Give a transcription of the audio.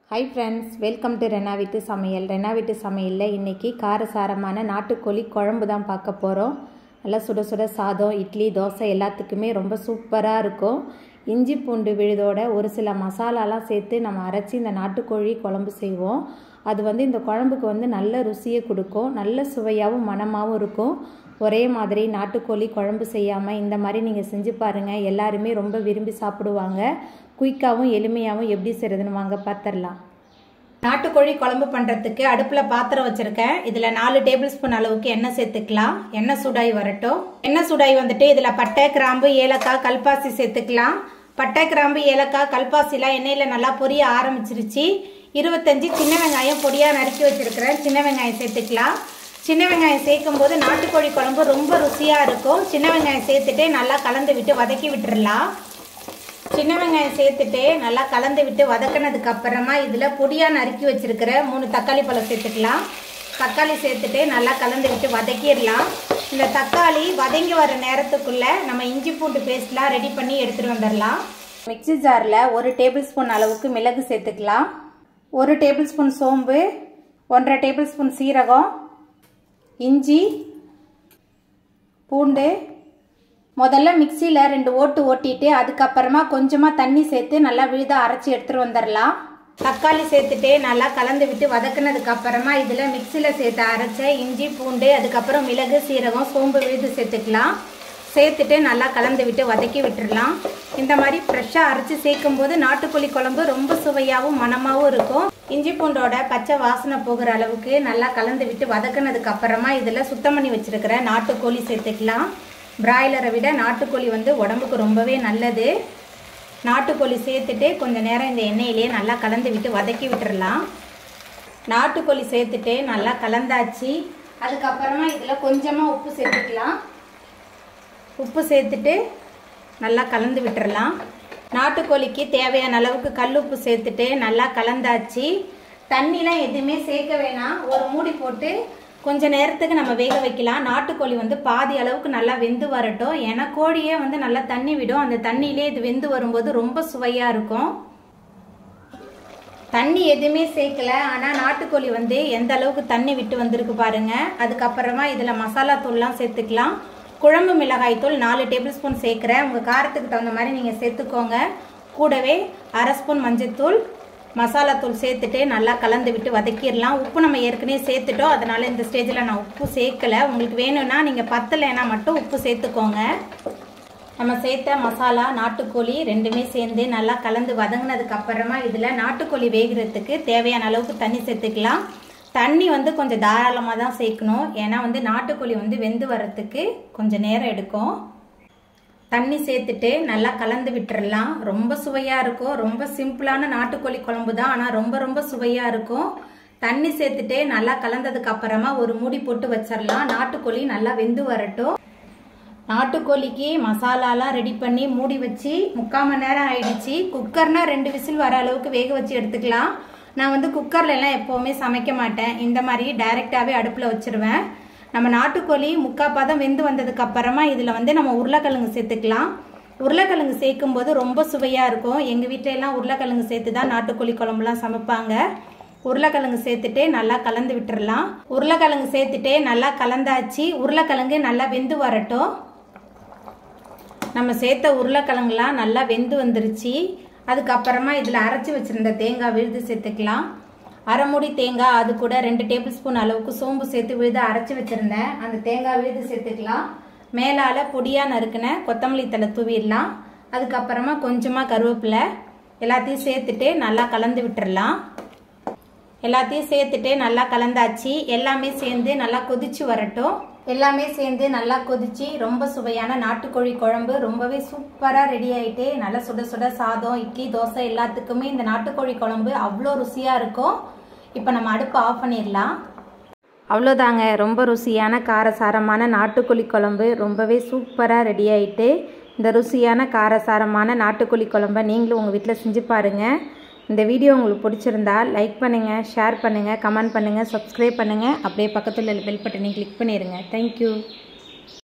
high friends welcome to Rena வீட்டு சமையல் ரெனா வீட்டு சமையலில் இன்றைக்கி காரசாரமான நாட்டுக்கோழி குழம்பு தான் பார்க்க போகிறோம் நல்லா சுட சுட சாதம் இட்லி தோசை எல்லாத்துக்குமே ரொம்ப சூப்பராக இருக்கும் இஞ்சி பூண்டு விழுதோட ஒரு சில மசாலாலாம் சேர்த்து நம்ம அரைச்சி இந்த நாட்டுக்கோழி குழம்பு செய்வோம் அது வந்து இந்த குழம்புக்கு வந்து நல்ல ருசியை கொடுக்கும் நல்ல சுவையாகவும் மணமாகவும் இருக்கும் ஒரே மாதிரி நாட்டுக்கோழி குழம்பு செய்யாமல் இந்த மாதிரி நீங்கள் செஞ்சு பாருங்கள் எல்லாருமே ரொம்ப விரும்பி சாப்பிடுவாங்க குயிக்காகவும் எளிமையாகவும் எப்படி செய்கிறதுன்னு வாங்க பார்த்துடலாம் நாட்டுக்கோழி குழம்பு பண்ணுறதுக்கு அடுப்பில் பாத்திரம் வச்சுருக்கேன் இதில் நாலு டேபிள் ஸ்பூன் அளவுக்கு எண்ணெய் சேர்த்துக்கலாம் எண்ணெய் சூடாய் வரட்டும் எண்ணெய் சூடாய் வந்துட்டு இதில் பட்டை கிராம்பு ஏலக்காய் கல்பாசி சேர்த்துக்கலாம் பட்டை கிராம்பு ஏலக்காய் கல்பாசிலாம் எண்ணெயில் நல்லா பொரிய ஆரம்பிச்சிருச்சு இருபத்தஞ்சி சின்ன வெங்காயம் பொடியாக நறுக்கி வச்சுருக்கிறேன் சின்ன வெங்காயம் சேர்த்துக்கலாம் சின்ன வெங்காயம் சேர்க்கும் போது நாட்டுக்கோழி குழம்பு ரொம்ப ருசியாக இருக்கும் சின்ன வெங்காயம் சேர்த்துட்டு நல்லா கலந்து விட்டு வதக்கி விட்டுடலாம் சின்ன வெங்காயம் சேர்த்துட்டு நல்லா கலந்து விட்டு வதக்கினதுக்கு அப்புறமா இதில் பொடியாக நறுக்கி வச்சுருக்கிற மூணு தக்காளி பழம் சேர்த்துக்கலாம் தக்காளி சேர்த்துட்டு நல்லா கலந்து விட்டு வதக்கிடலாம் இந்த தக்காளி வதங்கி வர நேரத்துக்குள்ளே நம்ம இஞ்சி பூண்டு பேஸ்ட்லாம் ரெடி பண்ணி எடுத்துகிட்டு வந்துடலாம் மிக்சி ஜாரில் ஒரு டேபிள் ஸ்பூன் அளவுக்கு மிளகு சேர்த்துக்கலாம் ஒரு டேபிள் ஸ்பூன் சோம்பு ஒன்றரை டேபிள் ஸ்பூன் சீரகம் இஞ்சி பூண்டு முதல்ல மிக்சியில் ரெண்டு ஓட்டு ஓட்டிட்டு அதுக்கப்புறமா கொஞ்சமாக தண்ணி சேர்த்து நல்லா விழுத அரைச்சி எடுத்துகிட்டு வந்துடலாம் தக்காளி சேர்த்துட்டு நல்லா கலந்து விட்டு வதக்குனதுக்கு அப்புறமா இதில் மிக்சியில் சேர்த்து அரைச்ச இஞ்சி பூண்டு அதுக்கப்புறம் மிளகு சீரகம் சோம்பு விழுது சேர்த்துக்கலாம் சேர்த்துட்டு நல்லா கலந்து விட்டு வதக்கி விட்டுடலாம் இந்த மாதிரி ஃப்ரெஷ்ஷாக அரைச்சி சேர்க்கும் போது நாட்டுக்கோழி குழம்பு ரொம்ப சுவையாகவும் மணமாகவும் இருக்கும் இஞ்சி பூண்டோட பச்சை வாசனை போகிற அளவுக்கு நல்லா கலந்து விட்டு வதக்குனதுக்கு அப்புறமா இதில் சுத்தம் பண்ணி வச்சுருக்கிற நாட்டுக்கோழி சேர்த்துக்கலாம் பிராய்லரை விட நாட்டுக்கோழி வந்து உடம்புக்கு ரொம்பவே நல்லது நாட்டுக்கோழி சேர்த்துட்டு கொஞ்சம் நேரம் இந்த எண்ணெயிலேயே நல்லா கலந்து விட்டு வதக்கி விட்டுறலாம் நாட்டுக்கோழி சேர்த்துட்டு நல்லா கலந்தாச்சு அதுக்கப்புறமா இதில் கொஞ்சமாக உப்பு சேர்த்துக்கலாம் உப்பு சேர்த்துட்டு நல்லா கலந்து விட்டுறலாம் நாட்டுக்கோழிக்கு தேவையான அளவுக்கு கல் உப்பு சேர்த்துட்டு நல்லா கலந்தாச்சு தண்ணிலாம் எதுவுமே சேர்க்க வேணாம் ஒரு மூடி போட்டு கொஞ்ச நேரத்துக்கு நம்ம வேக வைக்கலாம் நாட்டுக்கோழி வந்து பாதி அளவுக்கு நல்லா வெந்து வரட்டும் ஏன்னா கோழியே வந்து நல்லா தண்ணி விடும் அந்த தண்ணியிலே இது வெந்து வரும்போது ரொம்ப சுவையாக இருக்கும் தண்ணி எதுவுமே சேர்க்கல ஆனால் நாட்டுக்கோழி வந்து எந்த அளவுக்கு தண்ணி விட்டு வந்திருக்கு பாருங்க அதுக்கப்புறமா இதில் மசாலா தூள்லாம் சேர்த்துக்கலாம் குழம்பு மிளகாய் தூள் நாலு டேபிள் ஸ்பூன் சேர்க்குறேன் உங்கள் காரத்துக்கு தகுந்த மாதிரி நீங்கள் சேர்த்துக்கோங்க கூடவே அரை ஸ்பூன் மஞ்சத்தூள் மசாலா தூள் சேர்த்துட்டு நல்லா கலந்து விட்டு வதக்கிடலாம் உப்பு நம்ம ஏற்கனவே சேர்த்துட்டோம் அதனால இந்த ஸ்டேஜில் நான் உப்பு சேர்க்கலை உங்களுக்கு வேணும்னா நீங்கள் பத்தலைன்னா மட்டும் உப்பு சேர்த்துக்கோங்க நம்ம சேர்த்த மசாலா நாட்டுக்கோழி ரெண்டுமே சேர்ந்து நல்லா கலந்து வதங்கினதுக்கு அப்புறமா இதில் நாட்டுக்கோழி வேகிறதுக்கு தேவையான அளவுக்கு தண்ணி சேர்த்துக்கலாம் தண்ணி வந்து கொஞ்சம் தாராளமாக தான் சேர்க்கணும் ஏன்னா வந்து நாட்டுக்கோழி வந்து வெந்து வர்றதுக்கு கொஞ்சம் நேரம் எடுக்கும் தண்ணி சேர்த்துட்டு நல்லா கலந்து விட்டுறலாம் ரொம்ப சுவையாக இருக்கும் ரொம்ப சிம்பிளான நாட்டுக்கோழி குழம்பு தான் ஆனால் ரொம்ப ரொம்ப சுவையாக இருக்கும் தண்ணி சேர்த்துட்டு நல்லா கலந்ததுக்கு அப்புறமா ஒரு மூடி போட்டு வச்சிடலாம் நாட்டுக்கோழி நல்லா வெந்து வரட்டும் நாட்டுக்கோழிக்கு மசாலாலாம் ரெடி பண்ணி மூடி வச்சு முக்கால் மணி நேரம் ஆயிடுச்சு குக்கர்னா ரெண்டு விசில் வர அளவுக்கு வேக வச்சு எடுத்துக்கலாம் நான் வந்து குக்கர்ல எல்லாம் எப்போவுமே சமைக்க மாட்டேன் இந்த மாதிரி டைரெக்டாகவே அடுப்பில் வச்சிருவேன் நம்ம நாட்டுக்கோழி முக்கால் பதம் வெந்து வந்ததுக்கு அப்புறமா இதில் வந்து நம்ம உருளைக்கிழங்கு சேர்த்துக்கலாம் உருளைக்கிழங்கு சேர்க்கும் போது ரொம்ப சுவையாக இருக்கும் எங்கள் வீட்டில எல்லாம் உருளைக்கிழங்கு சேர்த்து தான் நாட்டுக்கோழி குழம்புலாம் சமைப்பாங்க உருளைக்கிழங்கு சேர்த்துட்டு நல்லா கலந்து விட்டுறலாம் உருளைக்கிழங்கு சேர்த்துட்டு நல்லா கலந்தாச்சு உருளைக்கிழங்கு நல்லா வெந்து வரட்டும் நம்ம சேர்த்த உருளைக்கிழங்குலாம் நல்லா வெந்து வந்துருச்சு அதுக்கப்புறமா இதில் அரைச்சி வச்சுருந்த தேங்காய் விழுது சேர்த்துக்கலாம் அரை மூடி தேங்காய் அது கூட ரெண்டு டேபிள் ஸ்பூன் அளவுக்கு சோம்பு சேர்த்து விழுது அரைச்சி வச்சுருந்தேன் அந்த தேங்காய் விழுது சேர்த்துக்கலாம் மேலால் பொடியாக நறுக்கின கொத்தமல்லி தலை தூவிடலாம் அதுக்கப்புறமா கொஞ்சமாக கருவேப்பிலை எல்லாத்தையும் சேர்த்துட்டு நல்லா கலந்து விட்டுறலாம் எல்லாத்தையும் சேர்த்துட்டு நல்லா கலந்தாச்சு எல்லாமே சேர்ந்து நல்லா கொதிச்சு வரட்டும் எல்லாமே சேர்ந்து நல்லா கொதிச்சு ரொம்ப சுவையான நாட்டுக்கோழி குழம்பு ரொம்பவே சூப்பராக ரெடி ஆகிட்டு நல்லா சுட சுட சாதம் இட்லி தோசை எல்லாத்துக்குமே இந்த நாட்டுக்கோழி குழம்பு அவ்வளோ ருசியாக இருக்கும் இப்போ நம்ம அடுப்பு ஆஃப் பண்ணிடலாம் அவ்வளோதாங்க ரொம்ப ருசியான காரசாரமான நாட்டுக்கோழி குழம்பு ரொம்பவே சூப்பராக ரெடி ஆகிட்டு இந்த ருசியான காரசாரமான நாட்டுக்கோழி குழம்பை நீங்களும் உங்கள் வீட்டில் செஞ்சு பாருங்கள் இந்த வீடியோ உங்களுக்கு பிடிச்சிருந்தா லைக் பண்ணுங்கள் ஷேர் பண்ணுங்கள் கமெண்ட் பண்ணுங்கள் சப்ஸ்கிரைப் பண்ணுங்கள் அப்படியே பக்கத்தில் பெல் பட்டனை கிளிக் பண்ணிடுங்க தேங்க்யூ